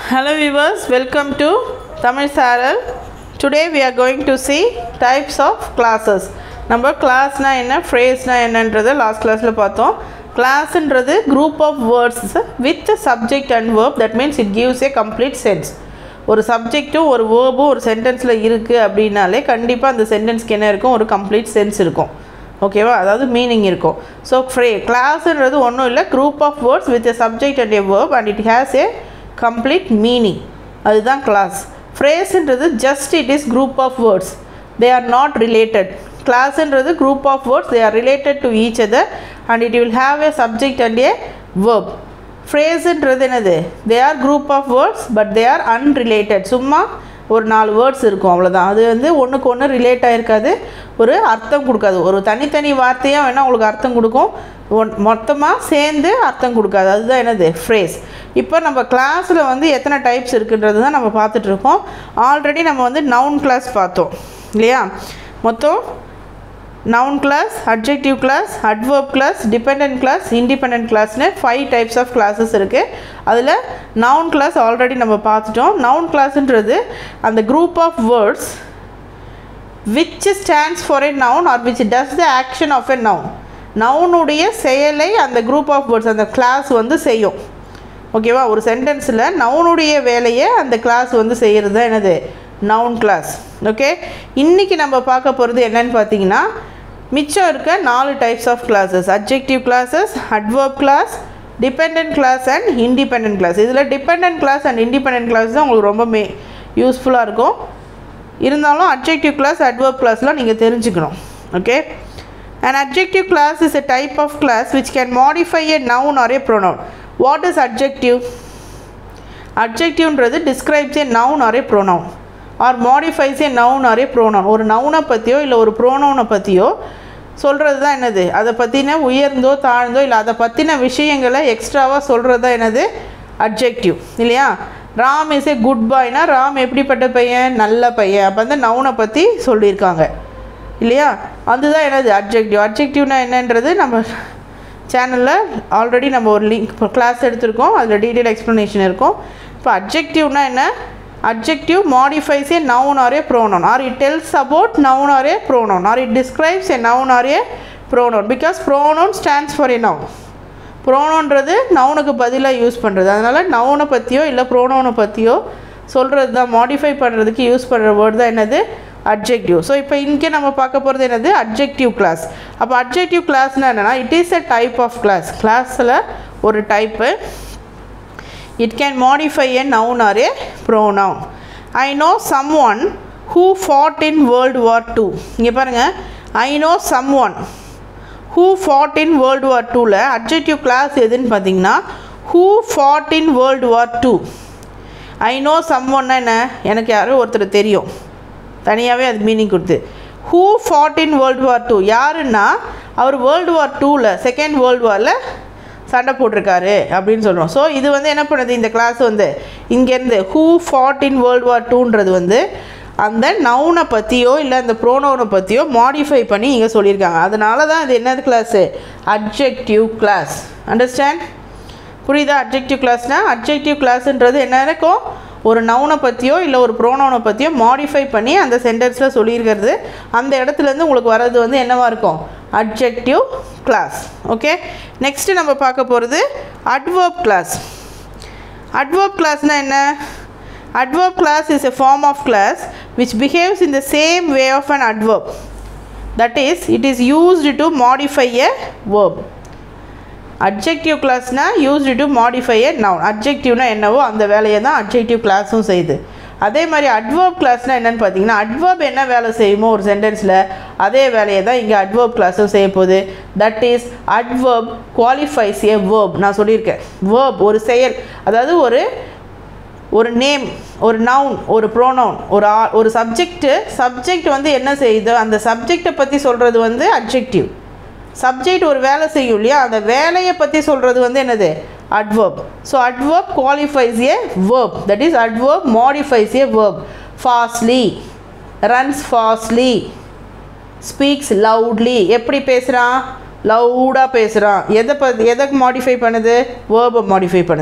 Hello viewers, welcome to Tamil Saral. Today we are going to see types of classes. நம்ம கிளாஸ்னா என்ன ஃப்ரேஸ்னா என்னன்றதை last கிளாஸில் பார்த்தோம் கிளாஸ்ன்றது group of words with subject and verb that means it gives a complete sense ஒரு சப்ஜெக்ட்டும் ஒரு வேர்பும் ஒரு சென்டென்ஸில் இருக்குது அப்படின்னாலே கண்டிப்பாக அந்த சென்டென்ஸ்க்கு என்ன இருக்கும் ஒரு கம்ப்ளீட் சென்ஸ் இருக்கும் ஓகேவா அதாவது மீனிங் இருக்கும் ஸோ ஃப்ரே கிளாஸ்ன்றது ஒன்றும் இல்லை group of words with a subject and a verb and it has a complete meaning அதுதான் கிளாஸ் ஃப்ரேஸ்ன்றது just it is group of words they are not related கிளாஸ்ன்றது group of words they are related to each other and it will have a subject and a verb ஃப்ரேஸுன்றது என்னது they are group of words but they are unrelated சும்மா ஒரு நாலு words இருக்கும் அவ்வளோதான் அது வந்து ஒன்றுக்கு ஒன்று ரிலேட் ஆகிருக்காது ஒரு அர்த்தம் கொடுக்காது ஒரு தனித்தனி வார்த்தையாக வேணால் உங்களுக்கு அர்த்தம் கொடுக்கும் ஒன் மொத்தமாக சேர்ந்து அர்த்தம் கொடுக்காது அதுதான் என்னது ஃப்ரேஸ் இப்போ நம்ம கிளாஸில் வந்து எத்தனை டைப்ஸ் இருக்குன்றது தான் நம்ம பார்த்துட்ருக்கோம் ஆல்ரெடி நம்ம வந்து நவுன் கிளாஸ் பார்த்தோம் இல்லையா மொத்தம் noun clause adjective clause adverb clause dependent clause independent கிளாஸ்னு ஃபைவ் டைப்ஸ் ஆஃப் கிளாஸஸ் இருக்குது அதில் நவுன் கிளாஸ் ஆல்ரெடி நம்ம பார்த்துட்டோம் நவுன் கிளாஸ்ன்றது அந்த group of words which stands for a noun or which does the action of a noun நவுனுடைய செயலை அந்த குரூப் ஆஃப் வேர்ட்ஸ் அந்த கிளாஸ் வந்து செய்யும் ஓகேவா ஒரு சென்டென்ஸில் நவுனுடைய வேலையை அந்த கிளாஸ் வந்து செய்கிறது தான் என்னது நவுன் கிளாஸ் ஓகே இன்றைக்கி நம்ம பார்க்க போகிறது என்னன்னு பார்த்தீங்கன்னா மிச்சம் இருக்க நாலு types of clauses adjective clauses adverb clause dependent clause and independent clause இதில் dependent clause and independent clause தான் உங்களுக்கு ரொம்ப மே யூஸ்ஃபுல்லாக இருக்கும் இருந்தாலும் அப்ஜெக்டிவ் கிளாஸ் அட்வர்ப் கிளாஸ்லாம் நீங்கள் தெரிஞ்சுக்கணும் okay An adjective class is a type of class which can modify a noun or a pronoun. What is adjective? அட்ஜெக்டிவ்ன்றது describes a noun or a pronoun or modifies a noun or a pronoun ஒரு நவுனை பற்றியோ இல்லை ஒரு ப்ரோனவுனை பற்றியோ சொல்கிறது தான் என்னது அதை பற்றின உயர்ந்தோ தாழ்ந்தோ இல்லை அதை பற்றின விஷயங்களை எக்ஸ்ட்ராவாக சொல்கிறது தான் என்னது அட்ஜெக்டிவ் இல்லையா ராம் இஸ் ஏ குட் பாய்னா ராம் எப்படிப்பட்ட பையன் நல்ல பையன் அப்போ வந்து நவுனை பற்றி சொல்லியிருக்காங்க இல்லையா அதுதான் என்னது அப்ஜெக்டிவ் அப்ஜெக்டிவ்னா என்னன்றது நம்ம சேனலில் ஆல்ரெடி நம்ம ஒரு லிங்க் இப்போ கிளாஸ் எடுத்திருக்கோம் அதில் டீட்டெயில் எக்ஸ்ப்ளனேஷன் இருக்கும் இப்போ அப்ஜெக்டிவ்னா என்ன adjective modifies a noun or a pronoun or it tells about noun or a pronoun or it describes a noun or a pronoun because pronoun stands for a noun ப்ரோனோன்றது நவுனுக்கு பதிலாக use பண்ணுறது அதனால் நவுனை பற்றியோ இல்லை ப்ரோனோனை பற்றியோ சொல்கிறது தான் மாடிஃபை பண்ணுறதுக்கு யூஸ் பண்ணுற வேர்டு தான் என்னது அப்ஜெக்டிவ் ஸோ இப்போ இங்கே நம்ம பார்க்க போகிறது என்னது அப்ஜெக்டிவ் கிளாஸ் அப்போ அப்ஜெக்டிவ் கிளாஸ்னால் என்னென்னா it is a type of clause கிளாஸில் ஒரு type it can modify a noun or a pronoun I know someone who fought in world war two இங்கே பாருங்கள் I know someone who fought in world war டூவில் adjective clause எதுன்னு பார்த்தீங்கன்னா who fought in world war two I know some ஒன்னா என்ன எனக்கு யாரும் ஒருத்தர் தெரியும் தனியாகவே அது மீனிங் கொடுத்து who fought in world war two யாருன்னா அவர் வேர்ல்டு வார் டூவில் செகண்ட் வேர்ல்டு வாரில் சண்டை போட்டிருக்காரு அப்படின்னு சொல்கிறோம் ஸோ இது வந்து என்ன பண்ணுது இந்த கிளாஸ் வந்து இங்கேருந்து ஹூ ஃபாட் இன் வேர்ல்டு வார் டூன்றது வந்து அந்த நவுனை பற்றியோ இல்லை அந்த ப்ரோனவுனை பற்றியோ மாடிஃபை பண்ணி இங்கே சொல்லியிருக்காங்க அதனால தான் இது என்னது கிளாஸு அப்ஜெக்டிவ் கிளாஸ் அண்டர்ஸ்டாண்ட் புரியுதா அப்ஜெக்டிவ் கிளாஸ்னால் அப்ஜெக்டிவ் கிளாஸ்ன்றது என்ன இருக்கும் ஒரு நவுனை பற்றியோ இல்லை ஒரு ப்ரோனவுனை பற்றியோ மாடிஃபை பண்ணி அந்த சென்டென்ஸில் சொல்லியிருக்கிறது அந்த இடத்துலேருந்து உங்களுக்கு வர்றது வந்து என்னவாக இருக்கும் அப்ஜெக்டிவ் கிளாஸ் ஓகே நெக்ஸ்ட்டு நம்ம பார்க்க போகிறது அட்வர்ப் கிளாஸ் அட்வர்ப் கிளாஸ்னால் என்ன adverb clause is a form of clause which behaves in the same way of an adverb that is it is used to modify a verb adjective கிளாஸ்னால் used to modify a noun அப்ஜெக்டிவ்னா என்னவோ அந்த வேலையை தான் objective கிளாஸும் செய்யுது அதே மாதிரி அட்வர்ப் கிளாஸ்னால் என்னென்னு பார்த்தீங்கன்னா அட்வர்ப் என்ன வேலை செய்யுமோ ஒரு சென்டென்ஸில் அதே வேலையை தான் இங்கே அட்வர்ப் கிளாஸும் செய்ய போகுது that is adverb qualifies a verb நான் சொல்லியிருக்கேன் வேர்ப் ஒரு செயல் அதாவது ஒரு ஒரு நேம் ஒரு நவுன் ஒரு ப்ரோனவுன் ஒரு ஆ ஒரு சப்ஜெக்ட்டு சப்ஜெக்ட் வந்து என்ன செய்யுதோ அந்த சப்ஜெக்டை பற்றி சொல்கிறது வந்து அப்ஜெக்டிவ் சப்ஜெக்ட் ஒரு வேலை செய்யும் இல்லையா அந்த வேலையை பற்றி சொல்கிறது வந்து என்னது adverb so adverb qualifies a verb that is adverb modifies a verb fastly runs fastly speaks loudly எப்படி பேசுகிறான் லவுடாக பேசுகிறான் எதை ப எதை மாடிஃபை பண்ணுது வேர்பை மாடிஃபை பண்ணுது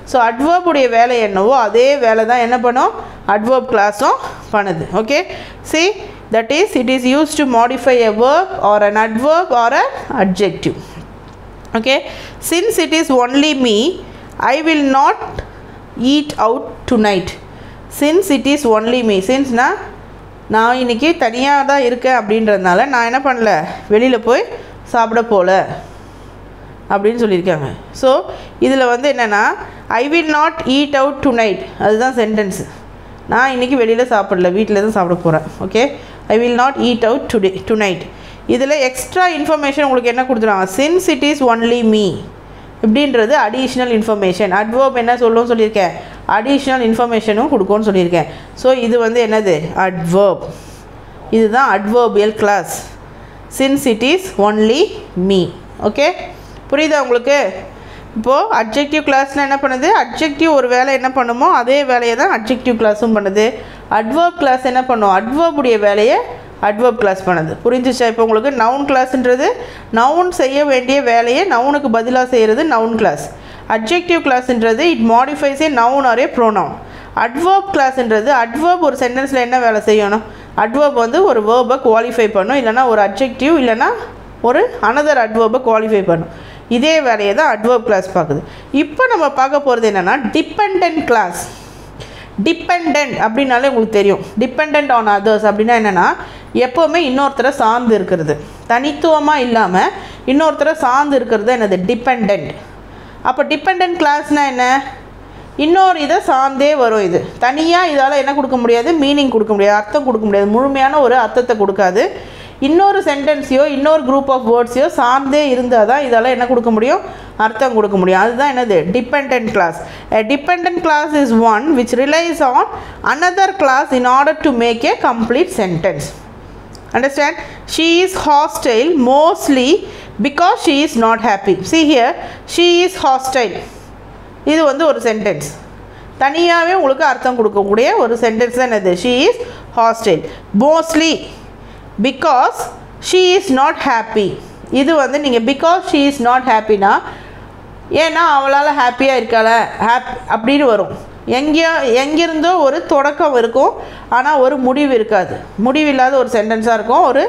ஸோ adverb உடைய வேலை என்னவோ அதே வேலை தான் என்ன பண்ணும் adverb கிளாஸும் பண்ணுது okay see that is it is used to modify a verb or an adverb or an adjective okay since it is only me i will not eat out tonight since it is only me since நான் நான் இன்னைக்கு தனியாக தான் இருக்கேன் அப்படின்றதுனால நான் என்ன பண்ணல வெளியில் போய் சாப்பிட போகல அப்படின்னு சொல்லியிருக்காங்க ஸோ இதில் வந்து என்னென்னா I will not eat out tonight அதுதான் சென்டென்ஸ் நான் இன்றைக்கி வெளியில் சாப்பிடல வீட்டில் தான் சாப்பிட போகிறேன் okay I will not eat out today tonight இதில் எக்ஸ்ட்ரா இன்ஃபர்மேஷன் உங்களுக்கு என்ன கொடுத்துருவாங்க since it is only me இப்படின்றது அடிஷ்னல் இன்ஃபர்மேஷன் அட்வர்ப் என்ன சொல்லுன்னு சொல்லியிருக்கேன் அடிஷ்னல் இன்ஃபர்மேஷனும் கொடுக்கும்னு சொல்லியிருக்கேன் ஸோ இது வந்து என்னது அட்வர்ப் இதுதான் adverbial clause since it is only me okay புரியுதா உங்களுக்கு இப்போது அட்ஜெக்டிவ் கிளாஸ்னால் என்ன பண்ணுது அட்ஜெக்டிவ் ஒரு வேலை என்ன பண்ணுமோ அதே வேலையை தான் அட்ஜெக்டிவ் கிளாஸும் பண்ணுது அட்வர்ப் கிளாஸ் என்ன பண்ணும் adverb உடைய வேலையை அட்வர்ப் கிளாஸ் பண்ணுது புரிஞ்சுச்சா இப்போ உங்களுக்கு நவுன் கிளாஸ்ன்றது நவுன் செய்ய வேண்டிய வேலையை நவுனுக்கு பதிலாக செய்கிறது நவுன் கிளாஸ் அட்ஜெக்டிவ் கிளாஸ்ன்றது it modifies a noun or a pronoun adverb கிளாஸ்ன்றது அட்வர்ப் ஒரு சென்டென்ஸில் என்ன வேலை செய்யணும் அட்வர்ப் வந்து ஒரு வேர்பை குவாலிஃபை பண்ணும் இல்லைனா ஒரு அட்ஜெக்டிவ் இல்லைனா ஒரு அனதர் அட்வர்பை குவாலிஃபை பண்ணும் இதே வேலையை தான் அட்வர்ப் கிளாஸ் பார்க்குது இப்போ நம்ம பார்க்க போகிறது என்னென்னா டிபெண்ட் கிளாஸ் டிபெண்ட் அப்படின்னாலே உங்களுக்கு தெரியும் டிபெண்ட் ஆன் அதர்ஸ் அப்படின்னா என்னென்னா எப்போவுமே இன்னொருத்தரை சார்ந்து இருக்கிறது தனித்துவமாக இல்லாமல் இன்னொருத்தரை சார்ந்து இருக்கிறது என்னது டிபெண்ட் அப்போ டிபெண்ட் கிளாஸ்னால் என்ன இன்னொரு இதை சார்ந்தே வரும் இது தனியாக இதால் என்ன கொடுக்க முடியாது மீனிங் கொடுக்க முடியாது அர்த்தம் கொடுக்க முடியாது முழுமையான ஒரு அர்த்தத்தை கொடுக்காது இன்னொரு சென்டென்ஸையோ இன்னொரு குரூப் ஆஃப் வேர்ட்ஸையோ சார்ந்தே இருந்தால் தான் இதால் என்ன கொடுக்க முடியும் அர்த்தம் கொடுக்க முடியும் அதுதான் என்னது dependent clause dependent clause is one which relies on another clause in order to make a complete sentence understand she is hostile mostly because she is not happy see here she is hostile இது வந்து ஒரு sentence தனியாகவே உங்களுக்கு அர்த்தம் கொடுக்கக்கூடிய ஒரு sentence தான் என்னது she is hostile mostly because she is not happy இது வந்து நீங்கள் பிகாஸ் ஷீ இஸ் நாட் ஹாப்பினா ஏன்னா அவளால் ஹாப்பியாக இருக்காள ஹாப் அப்படின்னு வரும் எங்கேயோ எங்கிருந்தோ ஒரு தொடக்கம் இருக்கும் ஆனால் ஒரு முடிவு இருக்காது முடிவில்லாத ஒரு சென்டென்ஸாக இருக்கும் ஒரு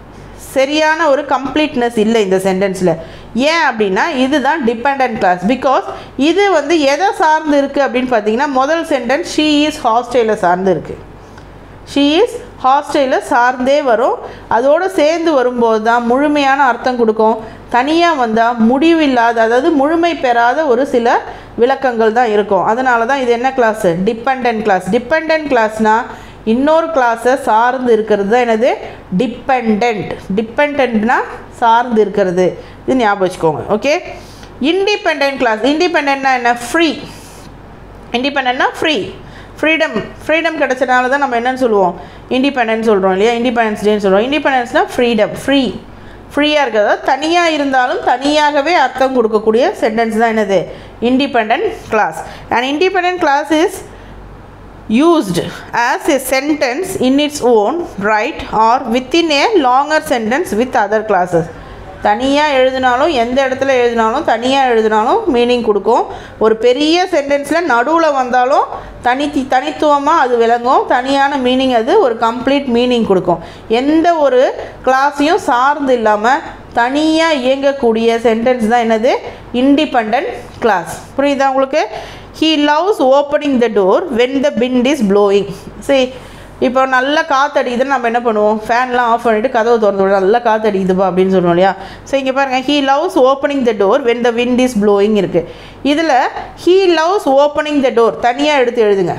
சரியான ஒரு கம்ப்ளீட்னஸ் இல்லை இந்த சென்டென்ஸில் ஏன் அப்படின்னா இதுதான் டிபெண்ட் கிளாஸ் பிகாஸ் இது வந்து எதை சார்ந்து இருக்குது அப்படின்னு பார்த்தீங்கன்னா முதல் சென்டென்ஸ் ஷீ இஸ் ஹாஸ்டேலை சார்ந்து இருக்குது ஷீ இஸ் ஹாஸ்டலில் சார்ந்தே வரும் அதோடு சேர்ந்து வரும்போது தான் முழுமையான அர்த்தம் கொடுக்கும் தனியாக வந்தால் முடிவில்லாத அதாவது முழுமை பெறாத ஒரு சில விளக்கங்கள் தான் இருக்கும் அதனால தான் இது என்ன கிளாஸு டிபெண்ட் கிளாஸ் டிபெண்ட் கிளாஸ்னால் இன்னொரு கிளாஸை சார்ந்து இருக்கிறது தான் என்னது டிபெண்ட் டிபெண்ட்னா சார்ந்து இருக்கிறது இது ஞாபகம் வச்சுக்கோங்க ஓகே இண்டிபெண்ட் கிளாஸ் இண்டிபெண்ட்னா என்ன ஃப்ரீ இண்டிபெண்ட்னா ஃப்ரீ ஃப்ரீடம் ஃப்ரீடம் கிடைச்சனால தான் நம்ம என்னன்னு சொல்லுவோம் இண்டிபெண்டன்ஸ் சொல்கிறோம் இல்லையா இண்டிபெண்டன்ஸ் டேன்னு சொல்கிறோம் இண்டிபெண்டன்ஸ்னால் ஃப்ரீடம் ஃப்ரீ ஃப்ரீயாக இருக்கிறதா தனியாக இருந்தாலும் தனியாகவே அர்த்தம் கொடுக்கக்கூடிய சென்டென்ஸ் தான் என்னது independent clause and independent clause is used as a sentence in its own right or within a longer sentence with other classes தனியாக எழுதினாலும் எந்த இடத்துல எழுதினாலும் தனியாக எழுதினாலும் மீனிங் கொடுக்கும் ஒரு பெரிய சென்டென்ஸில் நடுவில் வந்தாலும் தனி தனித்துவமாக அது விளங்கும் தனியான மீனிங் அது ஒரு கம்ப்ளீட் மீனிங் கொடுக்கும் எந்த ஒரு கிளாஸையும் சார்ந்து இல்லாமல் தனியாக இயங்கக்கூடிய சென்டென்ஸ் தான் என்னது இண்டிபெண்ட் கிளாஸ் புரியுதா உங்களுக்கு he loves opening the door when the wind is blowing சரி இப்போ நல்லா காற்றடிக்குதுன்னு நம்ம என்ன பண்ணுவோம் ஃபேன்லாம் ஆஃப் பண்ணிவிட்டு கதவு திறந்து விட நல்லா காற்றடிக்குதுப்பா அப்படின்னு சொல்லுவோம் இல்லையா ஸோ இங்கே பாருங்கள் he loves opening the door when the wind is blowing இருக்குது இதில் he loves opening the door தனியாக எடுத்து எழுதுங்க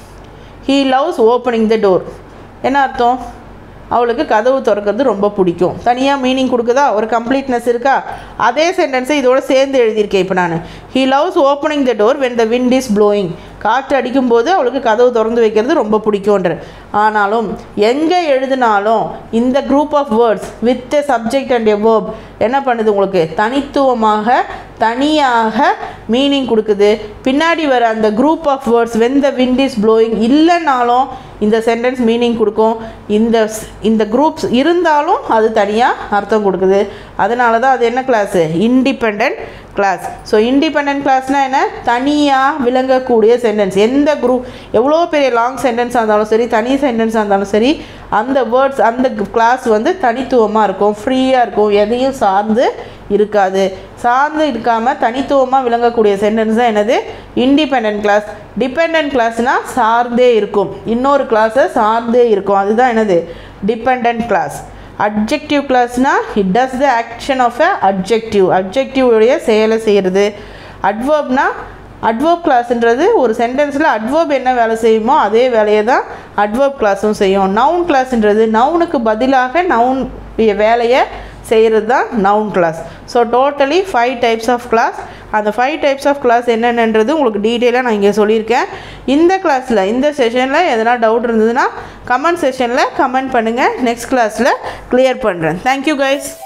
he loves opening the door என்ன அர்த்தம் அவளுக்கு கதவு திறக்கிறது ரொம்ப பிடிக்கும் தனியாக மீனிங் கொடுக்குதா ஒரு கம்ப்ளீட்னஸ் இருக்கா அதே சென்டென்ஸை இதோட சேர்ந்து எழுதியிருக்கேன் இப்போ நான் he loves opening the door when the wind is blowing காற்று அடிக்கும்போது அவளுக்கு கதவு திறந்து வைக்கிறது ரொம்ப பிடிக்கும்ன்ற ஆனாலும் எங்கே எழுதினாலும் இந்த group of words with a subject and a verb என்ன பண்ணுது உங்களுக்கு தனித்துவமாக தனியாக மீனிங் கொடுக்குது பின்னாடி வர அந்த group of words when the wind is blowing இல்லைனாலும் இந்த சென்டென்ஸ் மீனிங் கொடுக்கும் இந்த இந்த குரூப்ஸ் இருந்தாலும் அது தனியாக அர்த்தம் கொடுக்குது அதனால தான் அது என்ன clause independent clause so independent கிளாஸ்னால் என்ன தனியாக விளங்கக்கூடிய சென்டென்ஸ் எந்த குரூப் எவ்வளோ பெரிய லாங் சென்டென்ஸாக இருந்தாலும் சரி தனி சென்டென்ஸாக இருந்தாலும் சரி அந்த வேர்ட்ஸ் அந்த கிளாஸ் வந்து தனித்துவமாக இருக்கும் ஃப்ரீயாக இருக்கும் எதையும் சார்ந்து இருக்காது சார்ந்து இருக்காமல் தனித்துவமாக விளங்கக்கூடிய சென்டென்ஸ் தான் என்னது இண்டிபெண்ட் கிளாஸ் டிபெண்ட் கிளாஸ்னால் சார்ந்தே இருக்கும் இன்னொரு கிளாஸை சார்ந்தே இருக்கும் அதுதான் என்னது டிபெண்ட் கிளாஸ் அட்ஜெக்டிவ் கிளாஸ்னால் it does the action of a adjective adjective உடைய செயலை செய்கிறது அட்வர்ப்னா அட்வர்ப் கிளாஸ்ன்றது ஒரு சென்டென்ஸில் அட்வர்ப் என்ன வேலை செய்யுமோ அதே வேலையை தான் அட்வர்ப் கிளாஸும் செய்யும் நவுன் கிளாஸ்ன்றது நவுனுக்கு பதிலாக நவுன் வேலையை செய்கிறது தான் noun clause so totally five types of clause அந்த ஃபைவ் டைப்ஸ் ஆஃப் கிளாஸ் என்னென்னன்றது உங்களுக்கு டீட்டெயிலாக நான் இங்கே சொல்லியிருக்கேன் இந்த கிளாஸில் இந்த செஷனில் எதனா டவுட் இருந்ததுன்னா கமெண்ட் செஷனில் கமெண்ட் பண்ணுங்கள் நெக்ஸ்ட் கிளாஸில் கிளியர் பண்ணுறேன் தேங்க்யூ கைஸ்